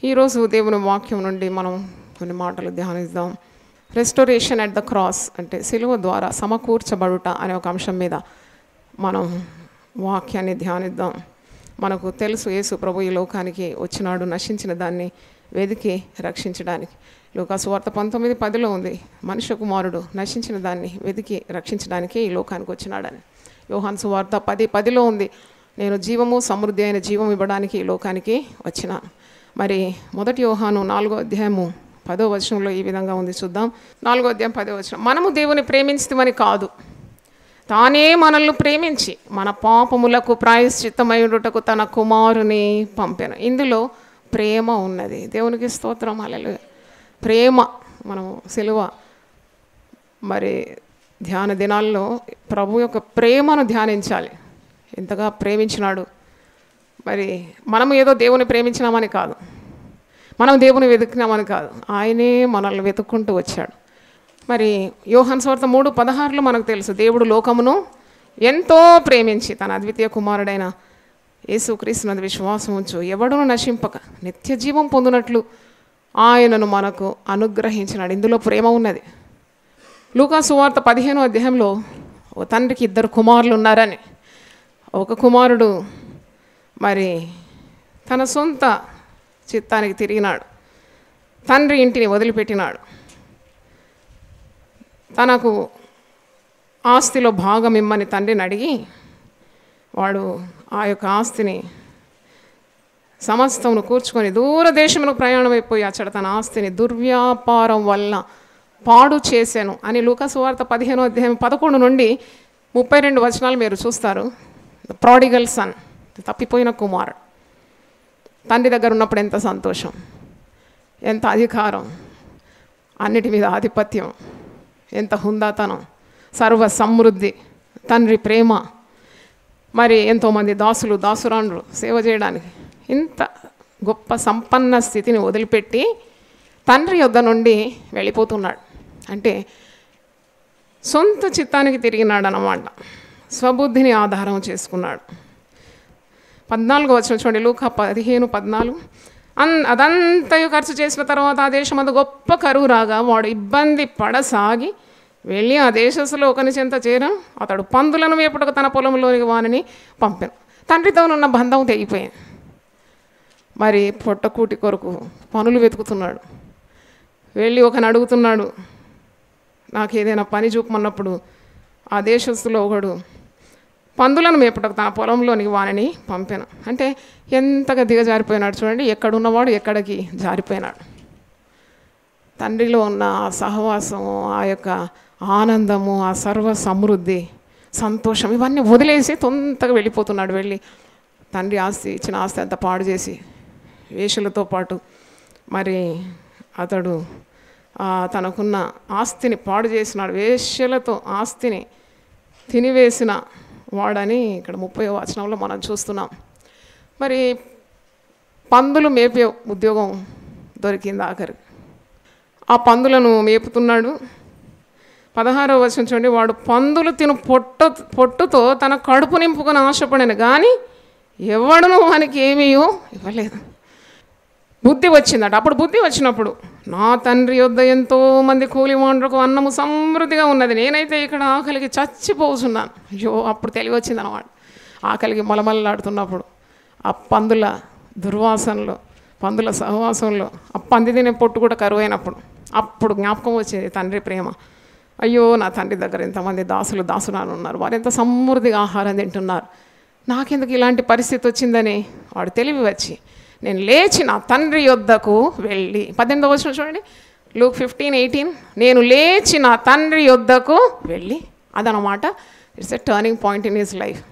ఈరోజు దేవుని వాక్యం నుండి మనం కొన్ని మాటలు ధ్యానిద్దాం రెస్టోరేషన్ అట్ ద క్రాస్ అంటే సిలువ ద్వారా సమకూర్చబడుట అనే ఒక అంశం మీద మనం వాక్యాన్ని ధ్యానిద్దాం మనకు తెలుసు యేసు ప్రభు ఈ లోకానికి వచ్చినాడు నశించిన దాన్ని వెదికి రక్షించడానికి లోకాసు వార్త పంతొమ్మిది పదిలో ఉంది మనుష్య కుమారుడు నశించిన దాన్ని వెతికి రక్షించడానికి ఈ లోకానికి వచ్చినాడని యోహాన్ సువార్త పది పదిలో ఉంది నేను జీవము సమృద్ధి అయిన జీవం ఇవ్వడానికి ఈ లోకానికి వచ్చినాను మరి మొదటి యోహాను నాలుగో అధ్యాయము పదో వచనంలో ఈ విధంగా ఉంది చూద్దాం నాలుగో అధ్యాయం పదో వచనం మనము దేవుని ప్రేమించమని కాదు తానే మనల్ని ప్రేమించి మన పాపములకు ప్రాయశ్చిత్తమైనటకు తన కుమారుని పంపాను ఇందులో ప్రేమ ఉన్నది దేవునికి స్తోత్రం అలలు ప్రేమ మనం సిలువ మరి ధ్యాన దినాల్లో ప్రభు యొక్క ప్రేమను ధ్యానించాలి ఎంతగా ప్రేమించినాడు మరి మనం ఏదో దేవుని ప్రేమించినామని కాదు మనం దేవుని వెతుకున్నామని కాదు ఆయనే మనల్ని వెతుక్కుంటూ వచ్చాడు మరి యోహన్ స్వార్థ మూడు పదహారులో మనకు తెలుసు దేవుడు లోకమును ఎంతో ప్రేమించి తన అద్వితీయ కుమారుడైన యేసుక్రీస్తునది విశ్వాసం ఉంచు ఎవడును నశింపక నిత్య జీవం పొందినట్లు ఆయనను మనకు అనుగ్రహించినాడు ఇందులో ప్రేమ ఉన్నది లూకా సువార్త పదిహేను అధ్యాయంలో ఓ తండ్రికి ఇద్దరు కుమారులు ఉన్నారని ఒక కుమారుడు మరి తన సొంత చిత్తానికి తిరిగినాడు తండ్రి ఇంటిని వదిలిపెట్టినాడు తనకు ఆస్తిలో భాగం ఇమ్మని తండ్రిని అడిగి వాడు ఆ యొక్క ఆస్తిని సమస్తమును కూర్చుకొని దూరదేశమునకు ప్రయాణం అయిపోయి అచ్చట తన ఆస్తిని దుర్వ్యాపారం వల్ల పాడు చేశాను అని లూకాసు వార్త పదిహేనో అధ్యాయం పదకొండు నుండి ముప్పై రెండు వచనాలు మీరు చూస్తారు ద ప్రాడిగల్ సన్ తప్పిపోయిన కుమారుడు తండ్రి దగ్గర ఉన్నప్పుడు ఎంత సంతోషం ఎంత అధికారం అన్నిటి మీద ఆధిపత్యం ఎంత హుందాతనం సర్వ సమృద్ధి తండ్రి ప్రేమ మరి ఎంతోమంది దాసులు దాసురాండ్రు సేవ చేయడానికి ఇంత గొప్ప సంపన్న స్థితిని వదిలిపెట్టి తండ్రి యొద్ద నుండి వెళ్ళిపోతున్నాడు అంటే సొంత చిత్తానికి తిరిగినాడు అన్నమాట స్వబుద్ధిని ఆధారం చేసుకున్నాడు పద్నాలుగు వచ్చిన చూడండి లూకా పదిహేను పద్నాలుగు అన్ అదంతయు ఖర్చు చేసిన తర్వాత ఆ దేశం అంత గొప్ప కరువు రాగా వాడు ఇబ్బంది పడసాగి వెళ్ళి ఆ దేశస్సులో ఒకని చెంత చేర అతడు పందులను వేపుటకు తన పొలంలోనికి వానిని పంపాను తండ్రితో ఉన్న బంధం తెగిపోయింది మరి పొట్టకూటి కొరకు పనులు వెతుకుతున్నాడు వెళ్ళి ఒకని అడుగుతున్నాడు నాకు ఏదైనా పని చూపమన్నప్పుడు ఆ దేశస్తులో ఒకడు పందులను మేపటకు తన పొలంలోనికి వానిని పంపాను అంటే ఎంతగా దిగజారిపోయినాడు చూడండి ఎక్కడున్నవాడు ఎక్కడికి జారిపోయినాడు తండ్రిలో ఉన్న ఆ సహవాసము ఆ యొక్క ఆనందము ఆ సర్వ సమృద్ధి సంతోషం ఇవన్నీ వదిలేసి తొంతగా వెళ్ళిపోతున్నాడు వెళ్ళి తండ్రి ఆస్తి ఇచ్చిన ఆస్తి అంతా పాడు చేసి వేషలతో పాటు మరి అతడు తనకున్న ఆస్తిని పాడు చేసినాడు వేష్యలతో ఆస్తిని తినివేసిన వాడని ఇక్కడ ముప్పై వచనంలో మనం చూస్తున్నాం మరి పందులు మేపే ఉద్యోగం దొరికింది ఆఖరి ఆ పందులను మేపుతున్నాడు పదహారవ వచనం చూడండి వాడు పందులు తిను పొట్ట పొట్టుతో తన కడుపు నింపుకొని ఆశపడిన కానీ ఎవడను వానికి ఏమీయో ఇవ్వలేదు బుద్ధి వచ్చిందట అప్పుడు బుద్ధి వచ్చినప్పుడు నా తండ్రి యొద్ద ఎంతో మంది కూలివాండ్రకు అన్నము సమృద్ధిగా ఉన్నది నేనైతే ఇక్కడ ఆకలికి చచ్చిపోతున్నాను అయ్యో అప్పుడు తెలివి వచ్చింది అనమాట ఆకలికి మలమల్లాడుతున్నప్పుడు ఆ పందుల దుర్వాసనలో పందుల సహవాసంలో ఆ పంది తినే పొట్టు కూడా కరువైనప్పుడు అప్పుడు జ్ఞాపకం వచ్చేది తండ్రి ప్రేమ అయ్యో నా తండ్రి దగ్గర ఎంతమంది దాసులు దాసునాలు ఉన్నారు వారు ఎంత సమృద్ధిగా ఆహారం తింటున్నారు నాకెందుకు ఇలాంటి పరిస్థితి వచ్చిందని వాడు తెలివి వచ్చి నేను లేచి నా తండ్రి యొద్దకు వెళ్ళి పద్దెనిమిది వచ్చిన చూడండి లూక్ ఫిఫ్టీన్ ఎయిటీన్ నేను లేచి నా తండ్రి యొద్దకు వెళ్ళి అదనమాట it's a turning point in his life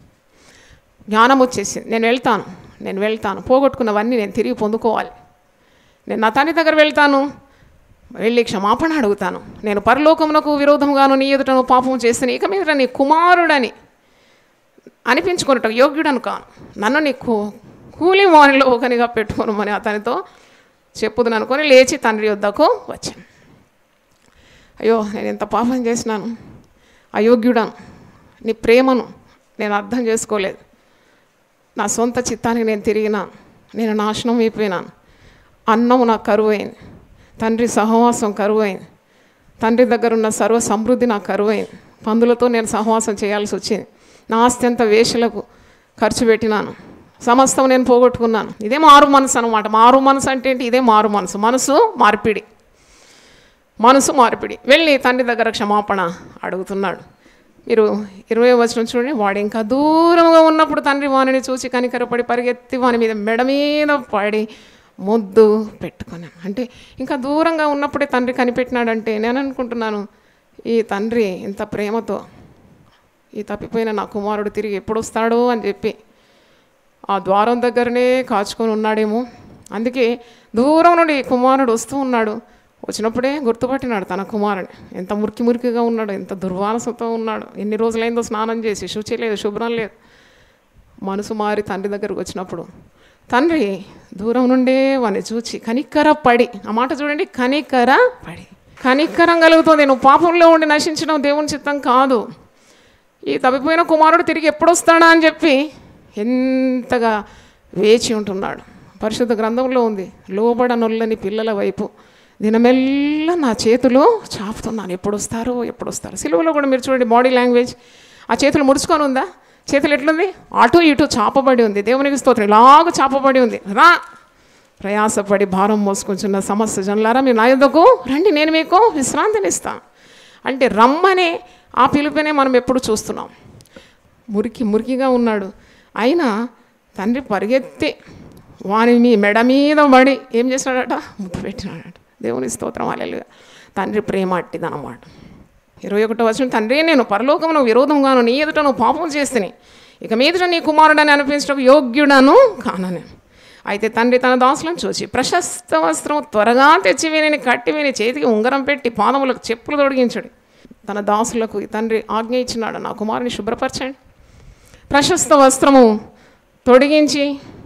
జ్ఞానం వచ్చేసింది నేను వెళ్తాను నేను వెళ్తాను పోగొట్టుకున్నవన్నీ నేను తిరిగి పొందుకోవాలి నేను నా తండ్రి దగ్గర వెళ్తాను వెళ్ళి క్షమాపణ అడుగుతాను నేను పరలోకమునకు విరోధంగాను నీ ఎదుటను పాపం చేస్తే ఇక మీద నీ కుమారుడని అనిపించుకున్నట్టు యోగ్యుడను కాను నన్ను నీ కూలి వానిలో ఒకనిగా పెట్టుకోనమని అతనితో చెప్పుదని అనుకొని లేచి తండ్రి వద్దకు వచ్చాను అయ్యో నేను ఎంత పాపం చేసినాను అయోగ్యుడను నీ ప్రేమను నేను అర్థం చేసుకోలేదు నా సొంత చిత్తానికి నేను తిరిగినాను నేను నాశనం అయిపోయినాను అన్నం నాకు కరువు అయింది తండ్రి సహవాసం కరువు అయింది తండ్రి దగ్గర ఉన్న సర్వ సమృద్ధి నాకు కరువు అయింది పందులతో నేను సహవాసం చేయాల్సి వచ్చింది నా ఆస్తి అంతా వేషలకు ఖర్చు పెట్టినాను సమస్తం నేను పోగొట్టుకున్నాను ఇదే మారు మనసు అనమాట మారు మనసు అంటే ఏంటి ఇదే మారు మనసు మనసు మార్పిడి మనసు మార్పిడి వెళ్ళి తండ్రి దగ్గర క్షమాపణ అడుగుతున్నాడు మీరు ఇరవై వచనం చూడండి వాడు ఇంకా దూరంగా ఉన్నప్పుడు తండ్రి వానిని చూసి కనికరపడి పరిగెత్తి వాని మీద మెడ మీద పడి ముద్దు పెట్టుకున్నాను అంటే ఇంకా దూరంగా ఉన్నప్పుడే తండ్రి కనిపెట్టినాడంటే నేను అనుకుంటున్నాను ఈ తండ్రి ఇంత ప్రేమతో ఈ తప్పిపోయిన నా కుమారుడు తిరిగి ఎప్పుడు వస్తాడో అని చెప్పి ఆ ద్వారం దగ్గరనే కాచుకొని ఉన్నాడేమో అందుకే దూరం నుండి కుమారుడు వస్తూ ఉన్నాడు వచ్చినప్పుడే గుర్తుపట్టినాడు తన కుమారుని ఎంత మురికి మురికిగా ఉన్నాడు ఎంత దుర్వాసనతో ఉన్నాడు ఎన్ని రోజులైందో స్నానం చేసి శుచి లేదు శుభ్రం లేదు మనసు మారి తండ్రి దగ్గరకు వచ్చినప్పుడు తండ్రి దూరం నుండే వాని చూచి కనికర పడి ఆ మాట చూడండి కనికర పడి కనికరం కలుగుతుంది నువ్వు పాపంలో ఉండి నశించడం దేవుని చిత్తం కాదు ఈ తప్పిపోయిన కుమారుడు తిరిగి ఎప్పుడు వస్తాడా అని చెప్పి ఎంతగా వేచి ఉంటున్నాడు పరిశుద్ధ గ్రంథంలో ఉంది లోబడనొల్లని పిల్లల వైపు దినమెల్లా నా చేతులు చాపుతున్నాను ఎప్పుడు వస్తారో ఎప్పుడు వస్తారో సిలువలో కూడా మీరు చూడండి బాడీ లాంగ్వేజ్ ఆ చేతులు ముడుచుకొని ఉందా చేతులు ఎట్లుంది అటు ఇటు చాపబడి ఉంది దేవునికి స్తోత్రం ఇలాగ చాపబడి ఉంది రా ప్రయాసపడి భారం మోసుకొచ్చున్న సమస్య జనులారా మీరు నా యుద్ధకు రండి నేను మీకు విశ్రాంతిని ఇస్తాను అంటే రమ్మనే ఆ పిలుపునే మనం ఎప్పుడు చూస్తున్నాం మురికి మురికిగా ఉన్నాడు అయినా తండ్రి పరిగెత్తి వాని మీ మెడ మీద పడి ఏం చేసినాడట ముద్దు పెట్టినాడట దేవుని స్తోత్రం అలెలుగా తండ్రి ప్రేమ అట్టిదన్నమాట ఇరవై ఒకటో వచ్చిన తండ్రి నేను పరలోకమును విరోధంగాను నీ ఎదుట నువ్వు పాపం చేస్తేనే ఇక మీదట నీ కుమారుడని అనిపించడం యోగ్యుడను కానని అయితే తండ్రి తన దాసులను చూసి ప్రశస్త వస్త్రం త్వరగా తెచ్చి వీనిని కట్టి వీని చేతికి ఉంగరం పెట్టి పాదములకు చెప్పులు తొడిగించడు తన దాసులకు ఈ తండ్రి ఆజ్ఞ ఇచ్చినాడు నా కుమారుని శుభ్రపరచండి ప్రశస్త వస్త్రము తొడిగించి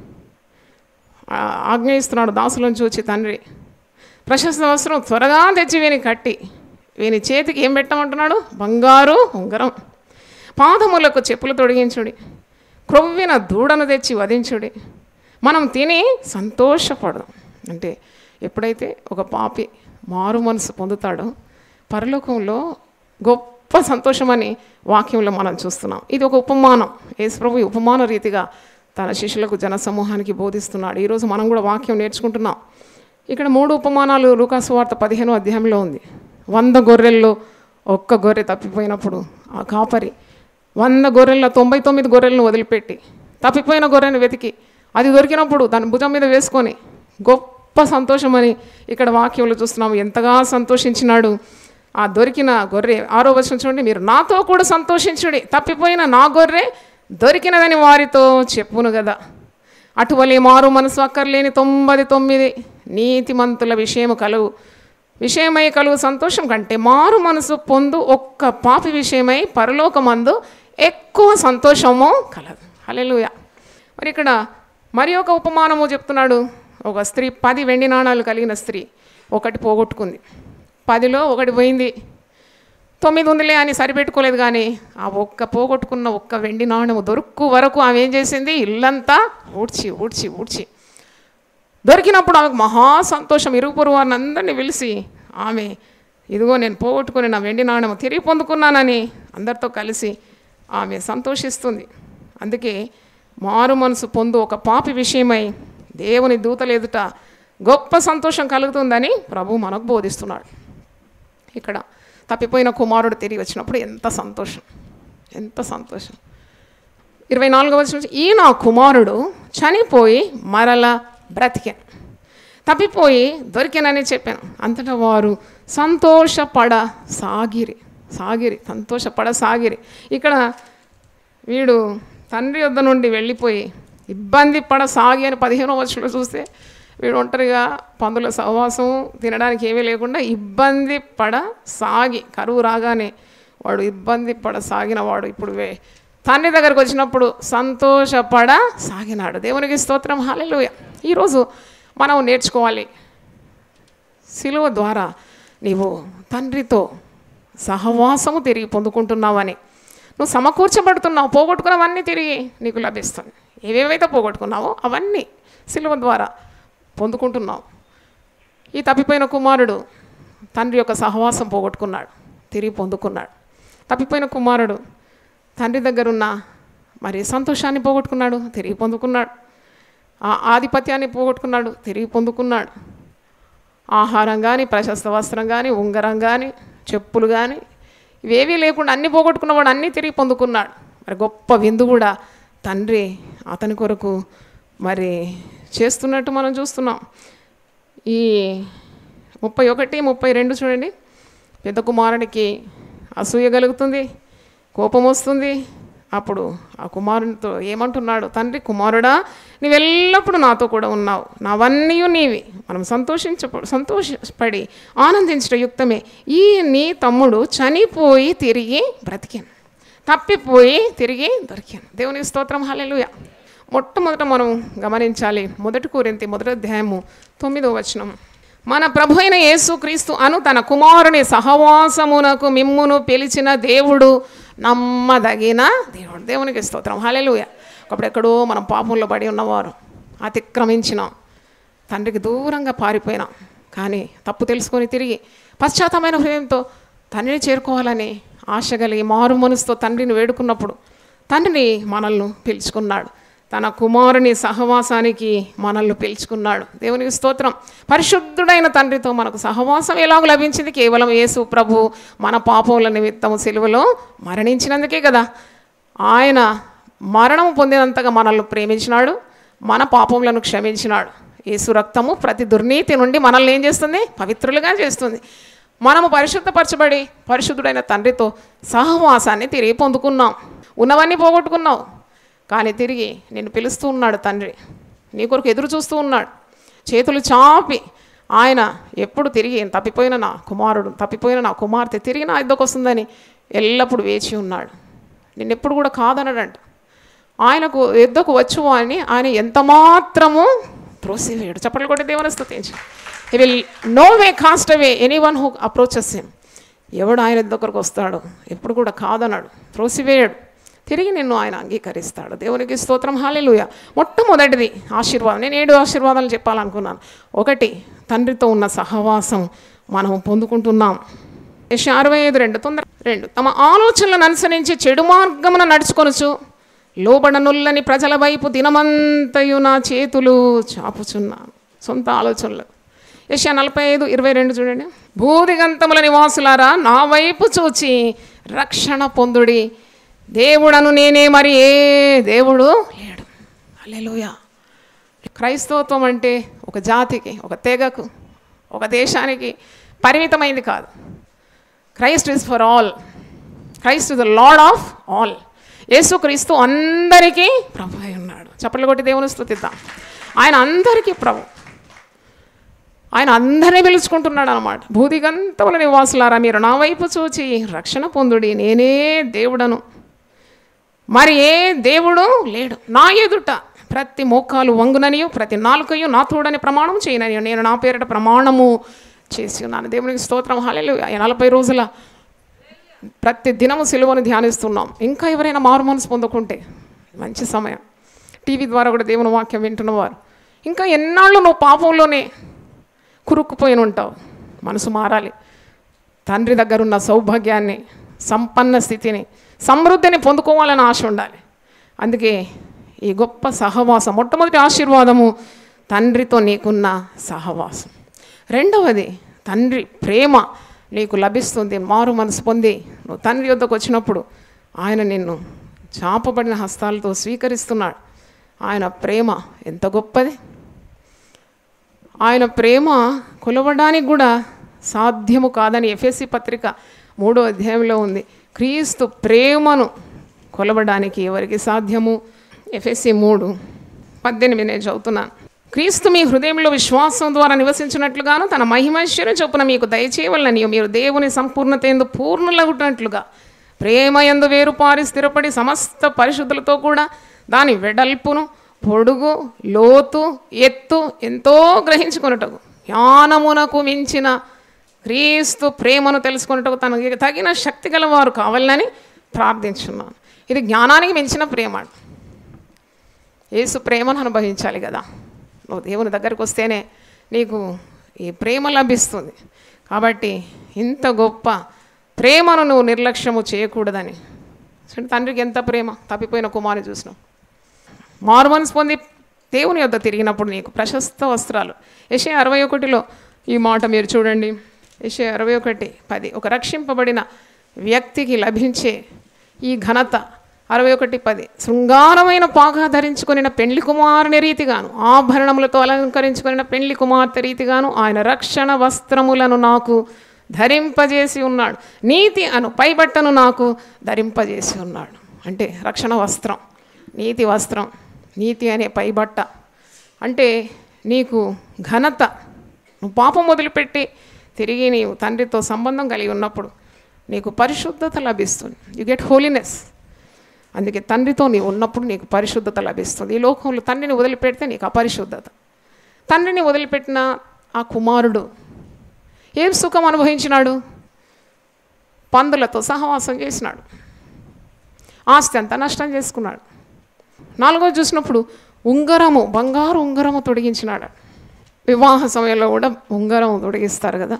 ఆ, ఆజ్ఞ ఇస్తున్నాడు దాసులను చూచి తండ్రి ప్రశస్త వస్త్రం త్వరగా తెచ్చి వీని కట్టి వీని చేతికి ఏం పెట్టమంటున్నాడు బంగారు ఉంగరం పాదములకు చెప్పులు తొడిగించుడి క్రొవ్విన దూడను తెచ్చి వధించుడి మనం తిని సంతోషపడదాం అంటే ఎప్పుడైతే ఒక పాపి మారు మనసు పొందుతాడో పరలోకంలో గొప్ప సంతోషమని వాక్యంలో మనం చూస్తున్నాం ఇది ఒక ఉపమానం యేసుప్రభు ఈ ఉపమాన రీతిగా తన శిష్యులకు జన సమూహానికి బోధిస్తున్నాడు ఈరోజు మనం కూడా వాక్యం నేర్చుకుంటున్నాం ఇక్కడ మూడు ఉపమానాలు లూకాసు వార్త పదిహేను అధ్యాయంలో ఉంది వంద గొర్రెల్లో ఒక్క గొర్రె తప్పిపోయినప్పుడు ఆ కాపరి వంద గొర్రెల్లో తొంభై తొమ్మిది గొర్రెలను వదిలిపెట్టి తప్పిపోయిన గొర్రెను వెతికి అది దొరికినప్పుడు దాని భుజం మీద వేసుకొని గొప్ప సంతోషమని ఇక్కడ వాక్యంలో చూస్తున్నాము ఎంతగా సంతోషించినాడు ఆ దొరికిన గొర్రె ఆరో వచనం చూడండి మీరు నాతో కూడా సంతోషించుడి తప్పిపోయిన నా గొర్రె దొరికినదని వారితో చెప్పును కదా అటువలే మారు మనసు అక్కర్లేని తొంభై తొమ్మిది నీతిమంతుల విషయము కలువు విషయమై కలుగు సంతోషం కంటే మారు మనసు పొందు ఒక్క పాపి విషయమై పరలోకమందు ఎక్కువ సంతోషము కలదు హల్లెలూయా మరి ఇక్కడ మరి ఒక ఉపమానము చెప్తున్నాడు ఒక స్త్రీ పది వెండి నాణాలు కలిగిన స్త్రీ ఒకటి పోగొట్టుకుంది పదిలో ఒకటి పోయింది తొమ్మిది ఉందిలే అని సరిపెట్టుకోలేదు కానీ ఆ ఒక్క పోగొట్టుకున్న ఒక్క వెండి నాణెము దొరుకు వరకు ఆమె ఏం చేసింది ఇల్లంతా ఊడ్చి ఊడ్చి ఊడ్చి దొరికినప్పుడు ఆమెకు మహా సంతోషం ఇరుగు పొరుగు వారిని అందరినీ పిలిచి ఆమె ఇదిగో నేను పోగొట్టుకుని నా వెండి నాణెము తిరిగి పొందుకున్నానని అందరితో కలిసి ఆమె సంతోషిస్తుంది అందుకే మారు మనసు పొందు ఒక పాపి విషయమై దేవుని దూతలు ఎదుట గొప్ప సంతోషం కలుగుతుందని ప్రభు మనకు బోధిస్తున్నాడు ఇక్కడ తప్పిపోయిన కుమారుడు తిరిగి వచ్చినప్పుడు ఎంత సంతోషం ఎంత సంతోషం ఇరవై నాలుగవ వచనం నుంచి, ఈ నా కుమారుడు చనిపోయి మరల బ్రతికాను తప్పిపోయి దొరికానని చెప్పాను అంతటా వారు సంతోషపడ సాగిరి సాగిరి సంతోషపడ సాగిరి ఇక్కడ వీడు తండ్రి వద్ద నుండి వెళ్ళిపోయి ఇబ్బంది పడ సాగి అని పదిహేనో వచ్చంలో చూస్తే వీడు ఒంటరిగా పందుల సహవాసం తినడానికి ఏమీ లేకుండా ఇబ్బంది పడ సాగి కరువు రాగానే వాడు ఇబ్బంది పడ సాగిన వాడు ఇప్పుడు వే తండ్రి దగ్గరకు వచ్చినప్పుడు సంతోషపడ సాగినాడు దేవునికి స్తోత్రం హాలెలుయ ఈరోజు మనం నేర్చుకోవాలి శిలువ ద్వారా నీవు తండ్రితో సహవాసము తిరిగి పొందుకుంటున్నావని నువ్వు సమకూర్చబడుతున్నావు పోగొట్టుకున్నవన్నీ తిరిగి నీకు లభిస్తుంది ఏవేవైతే పోగొట్టుకున్నావో అవన్నీ శిలువ ద్వారా పొందుకుంటున్నావు ఈ తప్పిపోయిన కుమారుడు తండ్రి యొక్క సహవాసం పోగొట్టుకున్నాడు తిరిగి పొందుకున్నాడు తప్పిపోయిన కుమారుడు తండ్రి దగ్గరున్న మరి సంతోషాన్ని పోగొట్టుకున్నాడు తిరిగి పొందుకున్నాడు ఆ ఆధిపత్యాన్ని పోగొట్టుకున్నాడు తిరిగి పొందుకున్నాడు ఆహారం కానీ ప్రశస్త వస్త్రం కానీ ఉంగరం కానీ చెప్పులు కానీ ఇవేవీ లేకుండా అన్నీ పోగొట్టుకున్నవాడు అన్నీ తిరిగి పొందుకున్నాడు మరి గొప్ప విందు కూడా తండ్రి అతని కొరకు మరి చేస్తున్నట్టు మనం చూస్తున్నాం ఈ ముప్పై ఒకటి ముప్పై రెండు చూడండి పెద్ద కుమారునికి అసూయ కలుగుతుంది కోపం వస్తుంది అప్పుడు ఆ కుమారునితో ఏమంటున్నాడు తండ్రి కుమారుడా నీవెల్లప్పుడూ నాతో కూడా ఉన్నావు నావన్నీ నీవి మనం సంతోషించ సంతోషపడి ఆనందించట యుక్తమే ఈ నీ తమ్ముడు చనిపోయి తిరిగి బ్రతికాను తప్పిపోయి తిరిగి దొరికాను దేవునికి స్తోత్రం హల్లెలూయ మొట్టమొదట మనం గమనించాలి మొదటి కోరింతి మొదటి అధ్యాయము తొమ్మిదో వచనం మన ప్రభు అయిన యేసుక్రీస్తు అను తన కుమారుని సహవాసమునకు మిమ్మును పిలిచిన దేవుడు నమ్మదగిన దేవుడు దేవునికి స్తోత్రం హల్లెలూయ ఒకప్పుడు ఎక్కడో మనం పాపంలో పడి ఉన్నవారు అతిక్రమించినాం తండ్రికి దూరంగా పారిపోయినాం కానీ తప్పు తెలుసుకొని తిరిగి పశ్చాత్తమైన హృదయంతో తండ్రిని చేరుకోవాలని ఆశ కలిగి మారు మనసుతో తండ్రిని వేడుకున్నప్పుడు తండ్రిని మనల్ని పిలుచుకున్నాడు తన కుమారుని సహవాసానికి మనల్ని పిలుచుకున్నాడు దేవునికి స్తోత్రం పరిశుద్ధుడైన తండ్రితో మనకు సహవాసం ఎలాగ లభించింది కేవలం యేసు ప్రభు మన పాపముల నిమిత్తం సిలువలో మరణించినందుకే కదా ఆయన మరణం పొందినంతగా మనల్ని ప్రేమించినాడు మన పాపములను క్షమించినాడు యేసు రక్తము ప్రతి దుర్నీతి నుండి మనల్ని ఏం చేస్తుంది పవిత్రులుగా చేస్తుంది మనము పరిశుద్ధపరచబడి పరిశుద్ధుడైన తండ్రితో సహవాసాన్ని తిరిగి పొందుకున్నాం ఉన్నవన్నీ పోగొట్టుకున్నావు కానీ తిరిగి నిన్ను పిలుస్తూ ఉన్నాడు తండ్రి నీ కొరకు ఎదురు చూస్తూ ఉన్నాడు చేతులు చాపి ఆయన ఎప్పుడు తిరిగి తప్పిపోయిన నా కుమారుడు తప్పిపోయిన నా కుమార్తె తిరిగి నా ఇద్దరికి వస్తుందని ఎల్లప్పుడూ వేచి ఉన్నాడు నిన్నెప్పుడు కూడా కాదనడంట ఆయనకు యుద్ధకు వచ్చు అని ఆయన ఎంత మాత్రము త్రోసివేయడు చప్పట్లు కొట్టి దేవుని స్థుతించి he will no way cast away anyone who approaches him ఎవడు ఆయన దగ్గరకు వస్తాడు ఎప్పుడు కూడా కాదన్నాడు త్రోసివేయడు తిరిగి నిన్ను ఆయన అంగీకరిస్తాడు దేవునికి స్తోత్రం హాలేలుయ మొట్టమొదటిది ఆశీర్వాదం నేను ఏడు ఆశీర్వాదాలు చెప్పాలనుకున్నాను ఒకటి తండ్రితో ఉన్న సహవాసం మనం పొందుకుంటున్నాం యశ అరవై ఐదు రెండు తొందర రెండు తమ ఆలోచనలను అనుసరించి చెడు మార్గమున నడుచుకొనుచు లోబడనుల్లని ప్రజల వైపు దినమంతయు నా చేతులు చాపుచున్నాను సొంత ఆలోచనలు యశ నలభై ఐదు ఇరవై రెండు చూడండి భూదిగంతముల నివాసులారా నా వైపు చూచి రక్షణ పొందుడి దేవుడను నేనే మరి ఏ దేవుడు లేడు అల్లెలుయ క్రైస్తవత్వం అంటే ఒక జాతికి ఒక తెగకు ఒక దేశానికి పరిమితమైంది కాదు Christ is for all Christ is the Lord of all యేసుక్రీస్తు అందరికీ ప్రభు అయి ఉన్నాడు చప్పట్లు కొట్టి దేవుని స్థుతిద్దాం ఆయన అందరికీ ప్రభు ఆయన అందరినీ పిలుచుకుంటున్నాడు అనమాట భూదిగంతముల నివాసులారా మీరు నా వైపు చూచి రక్షణ పొందుడి నేనే దేవుడను మరి ఏ దేవుడు లేడు నా ఎదుట ప్రతి మోకాలు వంగుననియు ప్రతి నాలుకయు నా తోడని ప్రమాణం చేయనని నేను నా పేరిట ప్రమాణము చేసి ఉన్నాను దేవునికి స్తోత్రం హాలేలు నలభై రోజుల ప్రతి దినము సిలువను ధ్యానిస్తున్నాం ఇంకా ఎవరైనా మారు మనసు పొందుకుంటే మంచి సమయం టీవీ ద్వారా కూడా దేవుని వాక్యం వింటున్నవారు ఇంకా ఎన్నాళ్ళు నువ్వు పాపంలోనే కురుక్కుపోయి ఉంటావు మనసు మారాలి తండ్రి దగ్గర ఉన్న సౌభాగ్యాన్ని సంపన్న స్థితిని సమృద్ధిని పొందుకోవాలని ఆశ ఉండాలి అందుకే ఈ గొప్ప సహవాసం మొట్టమొదటి ఆశీర్వాదము తండ్రితో నీకున్న సహవాసం రెండవది తండ్రి ప్రేమ నీకు లభిస్తుంది మారు మనసు పొంది నువ్వు తండ్రి యొద్దకు వచ్చినప్పుడు ఆయన నిన్ను చాపబడిన హస్తాలతో స్వీకరిస్తున్నాడు ఆయన ప్రేమ ఎంత గొప్పది ఆయన ప్రేమ కొలవడానికి కూడా సాధ్యము కాదని ఎఫ్ఎస్సి పత్రిక మూడో అధ్యాయంలో ఉంది క్రీస్తు ప్రేమను కొలవడానికి ఎవరికి సాధ్యము ఎఫ్ఎస్సి మూడు పద్దెనిమిది నేను చదువుతున్నాను క్రీస్తు మీ హృదయంలో విశ్వాసం ద్వారా నివసించినట్లుగాను తన మహిమైశ్వర్యం చొప్పున మీకు దయచేయవలనని మీరు దేవుని సంపూర్ణత ఎందు పూర్ణులగునట్లుగా ప్రేమ ఎందు వేరుపారి స్థిరపడి సమస్త పరిశుద్ధులతో కూడా దాని వెడల్పును పొడుగు లోతు ఎత్తు ఎంతో గ్రహించుకొనుటకు జ్ఞానమునకు మించిన క్రీస్తు ప్రేమను తెలుసుకున్నట్టుకు తనకి తగిన శక్తి గలవారు కావాలని ప్రార్థించున్నాను ఇది జ్ఞానానికి మించిన ప్రేమ యేసు ప్రేమను అనుభవించాలి కదా నువ్వు దేవుని దగ్గరికి వస్తేనే నీకు ఈ ప్రేమ లభిస్తుంది కాబట్టి ఇంత గొప్ప ప్రేమను నువ్వు నిర్లక్ష్యము చేయకూడదని చూడండి, తండ్రికి ఎంత ప్రేమ తప్పిపోయిన కుమారుని చూసినాం మార్మన్స్ పొంది దేవుని యొద్ద తిరిగినప్పుడు నీకు ప్రశస్త వస్త్రాలు యశే అరవై ఒకటిలో ఈ మాట మీరు చూడండి యశే అరవై ఒకటి పది ఒక రక్షింపబడిన వ్యక్తికి లభించే ఈ ఘనత అరవై ఒకటి పది శృంగారమైన పాగా ధరించుకొనిన పెండ్లి కుమారుని రీతిగాను ఆభరణములతో అలంకరించుకొనిన పెండ్లి కుమార్తె రీతిగాను ఆయన రక్షణ వస్త్రములను నాకు ధరింపజేసి ఉన్నాడు నీతి అను పైబట్టను నాకు ధరింపజేసి ఉన్నాడు అంటే రక్షణ వస్త్రం నీతి వస్త్రం నీతి అనే పైబట్ట అంటే నీకు ఘనత నువ్వు పాపం మొదలుపెట్టి తిరిగి నీవు తండ్రితో సంబంధం కలిగి ఉన్నప్పుడు నీకు పరిశుద్ధత లభిస్తుంది యు గెట్ హోలీనెస్ అందుకే తండ్రితో నీవు ఉన్నప్పుడు నీకు పరిశుద్ధత లభిస్తుంది ఈ లోకంలో తండ్రిని వదిలిపెడితే నీకు అపరిశుద్ధత తండ్రిని వదిలిపెట్టిన ఆ కుమారుడు ఏం సుఖం అనుభవించినాడు పందులతో సహవాసం చేసినాడు ఆస్తి అంతా నష్టం చేసుకున్నాడు నాలుగోది చూసినప్పుడు ఉంగరము బంగారు ఉంగరము తొడిగించినాడు వివాహ సమయంలో కూడా ఉంగరం తొడిగిస్తారు కదా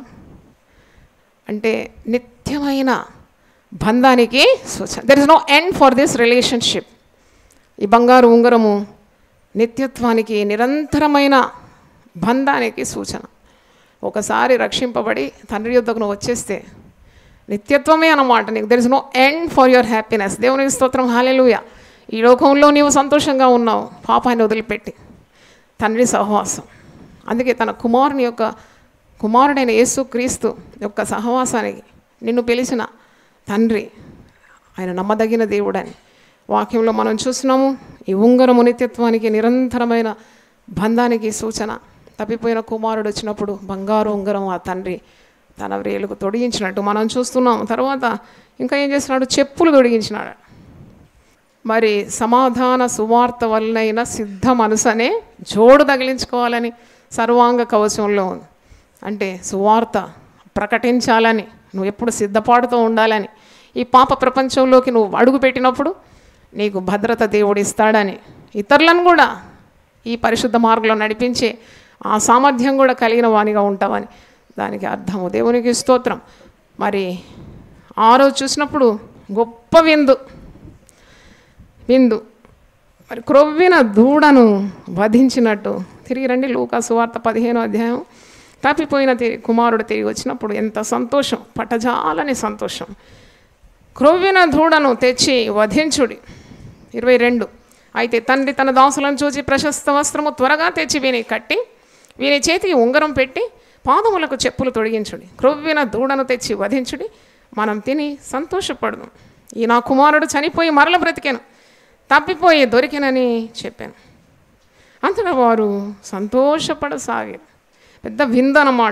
అంటే నిత్యమైన బంధానికి సూచన there is no end for this relationship ఈ బంగారు ఉంగరము నిత్యత్వానికి నిరంతరమైన బంధానికి సూచన ఒకసారి రక్షింపబడి తండ్రి యొద్దకు నువ్వు వచ్చేస్తే నిత్యత్వమే అన్నమాట నీకు there is no end for your happiness దేవునికి స్తోత్రం హాలెలుయ ఈ లోకంలో నీవు సంతోషంగా ఉన్నావు పాపాన్ని వదిలిపెట్టి తండ్రి సహవాసం అందుకే తన కుమారుని యొక్క కుమారుడైన యేసు క్రీస్తు యొక్క సహవాసానికి నిన్ను పిలిచిన తండ్రి ఆయన నమ్మదగిన దేవుడని వాక్యంలో మనం చూస్తున్నాము ఈ ఉంగరము నిత్యత్వానికి నిరంతరమైన బంధానికి సూచన తప్పిపోయిన కుమారుడు వచ్చినప్పుడు బంగారు ఉంగరం ఆ తండ్రి తన వ్రేలుకు తొడిగించినట్టు మనం చూస్తున్నాం తర్వాత ఇంకా ఏం చేస్తున్నాడు చెప్పులు తొడిగించినాడు మరి సమాధాన సువార్త వల్లైన సిద్ధ మనసనే జోడు తగిలించుకోవాలని సర్వాంగ కవచంలో ఉంది అంటే సువార్త ప్రకటించాలని నువ్వు ఎప్పుడు సిద్ధపాటుతో ఉండాలని ఈ పాప ప్రపంచంలోకి నువ్వు అడుగు పెట్టినప్పుడు నీకు భద్రత దేవుడు ఇస్తాడని ఇతరులను కూడా ఈ పరిశుద్ధ మార్గంలో నడిపించే ఆ సామర్థ్యం కూడా కలిగిన వానిగా ఉంటావని దానికి అర్థము దేవునికి స్తోత్రం మరి ఆ రోజు చూసినప్పుడు గొప్ప విందు విందు మరి క్రొవ్విన దూడను వధించినట్టు తిరిగి రండి లూకా సువార్త పదిహేనో అధ్యాయం తప్పిపోయిన తిరిగి కుమారుడు తిరిగి వచ్చినప్పుడు ఎంత సంతోషం పట్టజాలని సంతోషం క్రొవ్విన దూడను తెచ్చి వధించుడి ఇరవై రెండు అయితే తండ్రి తన దాసులను చూచి ప్రశస్త వస్త్రము త్వరగా తెచ్చి వీని కట్టి వీని చేతికి ఉంగరం పెట్టి పాదములకు చెప్పులు తొడిగించుడి క్రొవ్విన దూడను తెచ్చి వధించుడి మనం తిని సంతోషపడదు ఈ నా కుమారుడు చనిపోయి మరల బ్రతికాను తప్పిపోయి దొరికినని చెప్పాను అంతటా వారు సంతోషపడసాగారు పెద్ద విందనమాట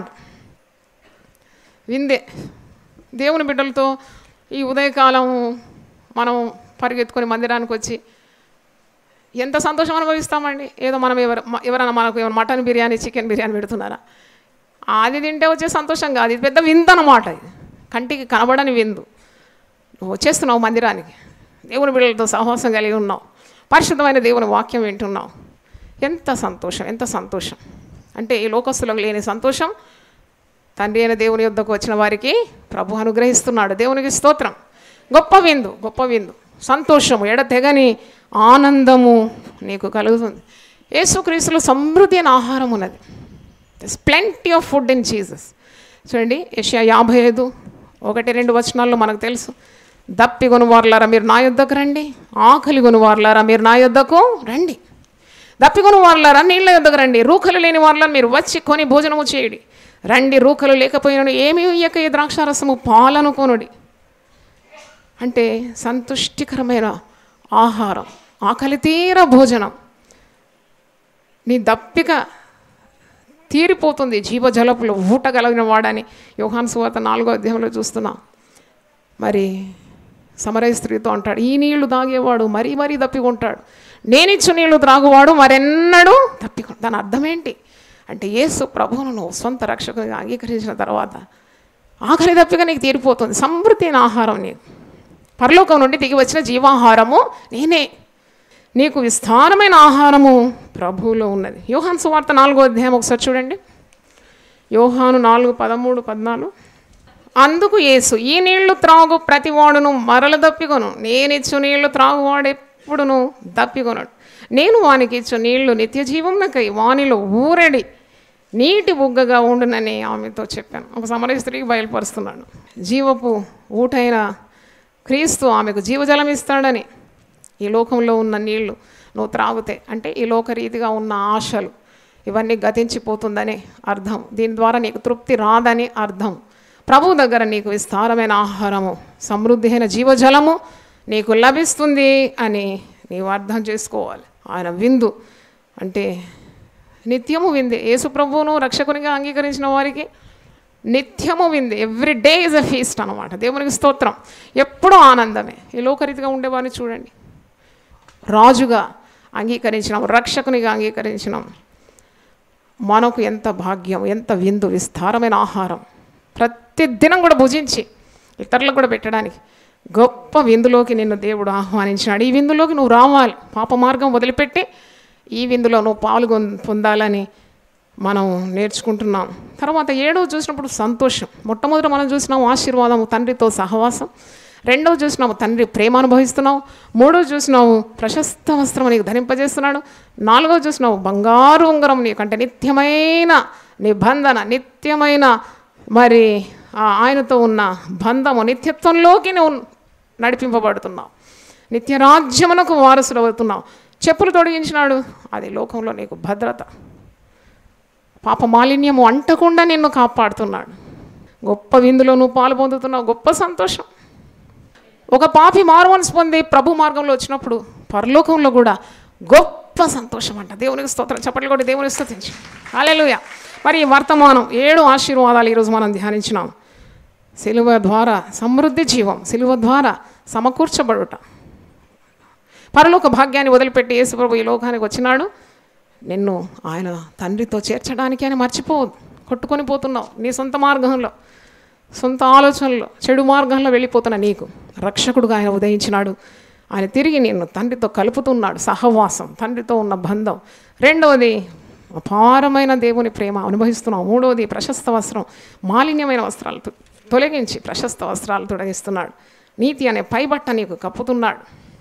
విందే దేవుని బిడ్డలతో ఈ ఉదయకాలం మనం పరిగెత్తుకొని మందిరానికి వచ్చి ఎంత సంతోషం అనుభవిస్తామండి ఏదో మనం ఎవరు మ- ఎవరైనా మనకు ఏమైనా మటన్ బిర్యానీ చికెన్ బిర్యానీ పెడుతున్నారా అది తింటే వచ్చే సంతోషం కాదు ఇది పెద్ద విందు అన్నమాట ఇది కంటికి కనబడని విందు నువ్వు వచ్చేస్తున్నావు మందిరానికి దేవుని బిడ్డలతో సహవాసం కలిగి ఉన్నావు పరిశుద్ధమైన దేవుని వాక్యం వింటున్నావు ఎంత సంతోషం ఎంత సంతోషం అంటే ఈ లోకస్తులకు లేని సంతోషం తండ్రి అయిన దేవుని యొద్దకు వచ్చిన వారికి ప్రభు అనుగ్రహిస్తున్నాడు దేవునికి స్తోత్రం గొప్ప విందు గొప్ప విందు సంతోషము ఎడతెగని ఆనందము నీకు కలుగుతుంది యేసుక్రీస్తులో సమృద్ధి అయిన ఆహారం ఉన్నది this plenty of food in Jesus చూడండి ఏషియా యాభై ఐదు ఒకటి రెండు వచనాల్లో మనకు తెలుసు దప్పి కొనువారులారా మీరు నా యొద్దకు రండి ఆకలి కొనువారులారా మీరు నా యొద్దకు రండి దప్పి కొనువారులారా నీళ్ళ యొద్దకు రండి రూకలు లేని వారులను మీరు వచ్చి కొని భోజనము చేయండి రండి రూకలు లేకపోయినను ఏమీ ఇయ్యక ఈ ద్రాక్షారసము పాలను కొనుడి అంటే సంతుష్టికరమైన ఆహారం ఆకలి తీర భోజనం నీ దప్పిక తీరిపోతుంది జీవజలపులు ఊటగలిగిన వాడని యోహాన్ సువార్త నాలుగో అధ్యాయంలో చూస్తున్నా మరి సమరయ స్త్రీతో అంటాడు ఈ నీళ్లు తాగేవాడు మరీ మరీ దప్పికొంటాడు నేనిచ్చు నీళ్లు త్రాగువాడు మరెన్నడూ తప్పికొ దాని అర్థం ఏంటి అంటే యేసు ప్రభువును నువ్వు సొంత రక్షకునిగా అంగీకరించిన తర్వాత ఆఖరి దప్పిక నీకు తీరిపోతుంది సమృద్ధి అయిన ఆహారం నీకు పరలోకం నుండి దిగి వచ్చిన జీవాహారము నేనే నీకు విస్తారమైన ఆహారము ప్రభువులో ఉన్నది యోహాన్ సువార్త నాలుగో అధ్యాయం ఒకసారి చూడండి యోహాను నాలుగు పదమూడు పద్నాలుగు అందుకు యేసు ఈ నీళ్లు త్రాగు ప్రతివాడును మరల దప్పికొను నేనిచ్చు నీళ్లు త్రాగువాడు ఎప్పుడును దప్పికొనడు నేను వానికి ఇచ్చు నీళ్లు నిత్య జీవమునకై వానిలో ఊరడి నీటి బుగ్గగా ఉండునని ఆమెతో చెప్పాను ఒక సమరయ స్త్రీకి బయలుపరుస్తున్నాడు జీవపు ఊటైన క్రీస్తు ఆమెకు జీవజలం ఇస్తాడని ఈ లోకంలో ఉన్న నీళ్లు నువ్వు త్రాగితే అంటే ఈ లోకరీతిగా ఉన్న ఆశలు ఇవన్నీ గతించిపోతుందని అర్థం దీని ద్వారా నీకు తృప్తి రాదని అర్థం ప్రభు దగ్గర నీకు విస్తారమైన ఆహారము సమృద్ధి అయిన జీవజలము నీకు లభిస్తుంది అని నీవు అర్థం చేసుకోవాలి ఆయన విందు అంటే నిత్యము వింది యేసు ప్రభువును రక్షకునిగా అంగీకరించిన వారికి నిత్యము వింది every day is a feast అనమాట దేవునికి స్తోత్రం ఎప్పుడూ ఆనందమే ఈ లోకరీతిగా ఉండేవారిని చూడండి రాజుగా అంగీకరించినాం రక్షకునిగా అంగీకరించినాం మనకు ఎంత భాగ్యం ఎంత విందు విస్తారమైన ఆహారం ప్రతి దినం కూడా భుజించి ఇతరులకు కూడా పెట్టడానికి గొప్ప విందులోకి నిన్ను దేవుడు ఆహ్వానించినాడు ఈ విందులోకి నువ్వు రావాలి పాప మార్గం వదిలిపెట్టి ఈ విందులో నువ్వు పాల్గొ పొందాలని మనం నేర్చుకుంటున్నాం తర్వాత ఏడవ చూసినప్పుడు సంతోషం మొట్టమొదట మనం చూసినాం ఆశీర్వాదం తండ్రితో సహవాసం రెండవ చూసినాము తండ్రి ప్రేమ అనుభవిస్తున్నావు మూడవ చూసినావు ప్రశస్త వస్త్రం నీకు ధరింపజేస్తున్నాడు నాలుగవ చూసినావు బంగారు ఉంగరం నీకంటే నిత్యమైన నిబంధన నిత్యమైన మరి ఆ ఆయనతో ఉన్న బంధము నిత్యత్వంలోకి నువ్వు నడిపింపబడుతున్నావు నిత్యరాజ్యమునకు వారసులు అవుతున్నావు చెప్పులు తొడిగించినాడు అది లోకంలో నీకు భద్రత పాప మాలిన్యము అంటకుండా నిన్ను కాపాడుతున్నాడు గొప్ప విందులో నువ్వు పాలు పొందుతున్నావు గొప్ప సంతోషం ఒక పాపి మారుమనసు పొంది ప్రభు మార్గంలో వచ్చినప్పుడు పరలోకంలో కూడా గొప్ప సంతోషం అంట దేవునికి స్తోత్రం చప్పట్లు కొట్టి దేవునికి స్తోత్రించి అలెలుయ మరి ఈ వర్తమానం ఏడు ఆశీర్వాదాలు ఈరోజు మనం ధ్యానించినాం సిలువ ద్వారా సమృద్ధి జీవం సిలువ ద్వారా సమకూర్చబడుట పరలోక భాగ్యాన్ని వదిలిపెట్టి యేసుప్రభు ఈ లోకానికి వచ్చినాడు నిన్ను ఆయన తండ్రితో చేర్చడానికి అని మర్చిపోవద్దు కొట్టుకొని పోతున్నావు నీ సొంత మార్గంలో సొంత ఆలోచనలో చెడు మార్గంలో వెళ్ళిపోతున్న నీకు రక్షకుడుగా ఆయన ఉదయించినాడు ఆయన తిరిగి నిన్ను తండ్రితో కలుపుతున్నాడు సహవాసం తండ్రితో ఉన్న బంధం రెండవది అపారమైన దేవుని ప్రేమ అనుభవిస్తున్నావు మూడవది ప్రశస్త వస్త్రం మాలిన్యమైన వస్త్రాలు తొ- తొలగించి ప్రశస్త వస్త్రాలు తొలగిస్తున్నాడు నీతి అనే పైబట్ట నీకు కప్పుతున్నాడు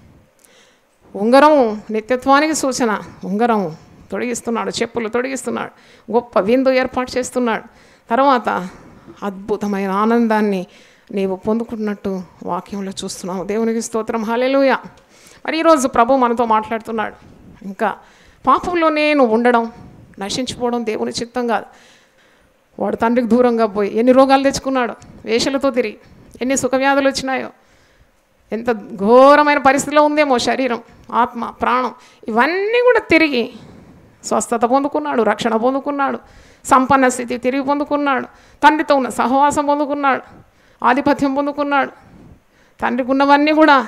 ఉంగరం నిత్యత్వానికి సూచన ఉంగరం తొడిగిస్తున్నాడు చెప్పులు తొడిగిస్తున్నాడు గొప్ప విందు ఏర్పాటు చేస్తున్నాడు తర్వాత అద్భుతమైన ఆనందాన్ని నీవు పొందుకున్నట్టు వాక్యంలో చూస్తున్నావు దేవునికి స్తోత్రం హల్లెలూయ మరి ఈరోజు ప్రభు మనతో మాట్లాడుతున్నాడు ఇంకా పాపంలోనే నువ్వు ఉండడం నశించిపోవడం దేవుని చిత్తం కాదు వాడు తండ్రికి దూరంగా పోయి ఎన్ని రోగాలు తెచ్చుకున్నాడు వేషలతో తిరిగి ఎన్ని సుఖవ్యాధులు వచ్చినాయో ఎంత ఘోరమైన పరిస్థితిలో ఉందేమో శరీరం ఆత్మ ప్రాణం ఇవన్నీ కూడా తిరిగి స్వస్థత పొందుకున్నాడు రక్షణ పొందుకున్నాడు సంపన్న స్థితి తిరిగి పొందుకున్నాడు తండ్రితో ఉన్న సహవాసం పొందుకున్నాడు ఆధిపత్యం పొందుకున్నాడు తండ్రికి ఉన్నవన్నీ కూడా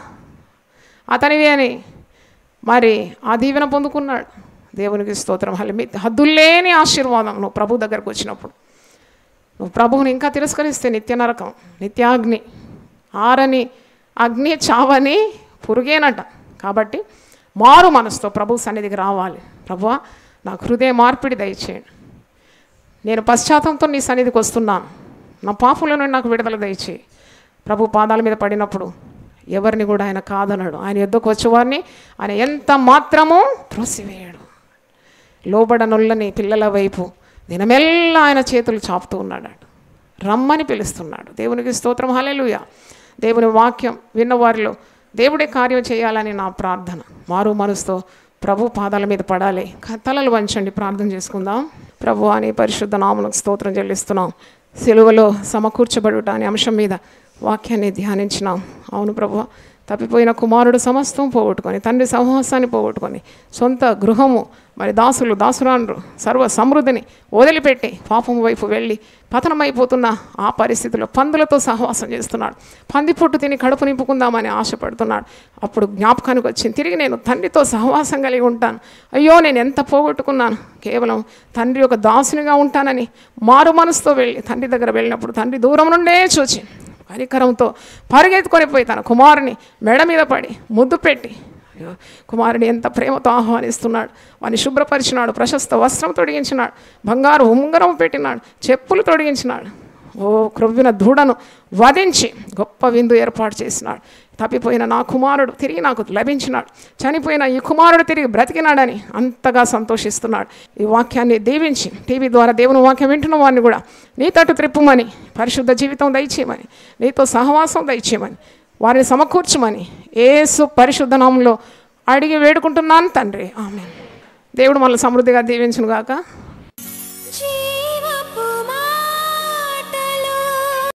అతనివి అని మరి ఆ దీవెన పొందుకున్నాడు దేవునికి స్తోత్రం హలి హద్దుల్లేని ఆశీర్వాదం నువ్వు ప్రభు దగ్గరకు వచ్చినప్పుడు నువ్వు ప్రభువుని ఇంకా తిరస్కరిస్తే నిత్య నరకం నిత్యాగ్ని ఆరని అగ్ని చావని పురుగేనట కాబట్టి మారు మనసుతో ప్రభు సన్నిధికి రావాలి ప్రభువా నాకు హృదయ మార్పిడి దయచేయండి నేను పశ్చాత్తంతో నీ సన్నిధికి వస్తున్నాను నా పాపంలో నుండి నాకు విడుదల దయచేయి ప్రభు పాదాల మీద పడినప్పుడు ఎవరిని కూడా ఆయన కాదన్నాడు ఆయన యుద్ధకు వచ్చేవారిని ఆయన ఎంత మాత్రమూ త్రోసివేయడు లోబడనుల్లని పిల్లల వైపు దినమెల్లా ఆయన చేతులు చాపుతూ ఉన్నాడు రమ్మని పిలుస్తున్నాడు దేవునికి స్తోత్రం హల్లెలూయ దేవుని వాక్యం విన్నవారిలో దేవుడే కార్యం చేయాలని నా ప్రార్థన మారు మనసుతో ప్రభు పాదాల మీద పడాలి క- తలలు వంచండి ప్రార్థన చేసుకుందాం ప్రభు అని పరిశుద్ధ నామలకు స్తోత్రం చెల్లిస్తున్నాం సెలువలో సమకూర్చబడుట అనే అంశం మీద వాక్యాన్ని ధ్యానించినాం అవును ప్రభు తప్పిపోయిన కుమారుడు సమస్తం పోగొట్టుకొని తండ్రి సహవాసాన్ని పోగొట్టుకొని సొంత గృహము మరి దాసులు దాసురాండ్రు సర్వ సమృద్ధిని వదిలిపెట్టి పాపము వైపు వెళ్ళి పతనమైపోతున్న ఆ పరిస్థితిలో పందులతో సహవాసం చేస్తున్నాడు పంది పొట్టు తిని కడుపు నింపుకుందామని ఆశపడుతున్నాడు అప్పుడు జ్ఞాపకానికి వచ్చింది తిరిగి నేను తండ్రితో సహవాసం కలిగి ఉంటాను అయ్యో నేను ఎంత పోగొట్టుకున్నాను కేవలం తండ్రి యొక్క దాసునిగా ఉంటానని మారు మనసుతో వెళ్ళి తండ్రి దగ్గర వెళ్ళినప్పుడు తండ్రి దూరం నుండే చూచి పరికరంతో పరిగెత్తుకొని పోయి తన కుమారుని మెడ మీద పడి ముద్దు పెట్టి కుమారుని ఎంత ప్రేమతో ఆహ్వానిస్తున్నాడు వాని శుభ్రపరిచినాడు ప్రశస్త వస్త్రం తొడిగించినాడు బంగారు ఉంగరం పెట్టినాడు చెప్పులు తొడిగించినాడు ఓ క్రొవ్విన దూడను వధించి గొప్ప విందు ఏర్పాటు చేసినాడు తప్పిపోయిన నా కుమారుడు తిరిగి నాకు లభించినాడు చనిపోయిన ఈ కుమారుడు తిరిగి బ్రతికినాడని అంతగా సంతోషిస్తున్నాడు ఈ వాక్యాన్ని దీవించి టీవీ ద్వారా దేవుని వాక్యం వింటున్న వారిని కూడా నీ తట్టు త్రిప్పుమని పరిశుద్ధ జీవితం దయచేయమని నీతో సహవాసం దయచేయమని వారిని సమకూర్చమని ఏసు పరిశుద్ధ నామంలో అడిగి వేడుకుంటున్నాను తండ్రి ఆమె దేవుడు మనల్ని సమృద్ధిగా దీవించును గాక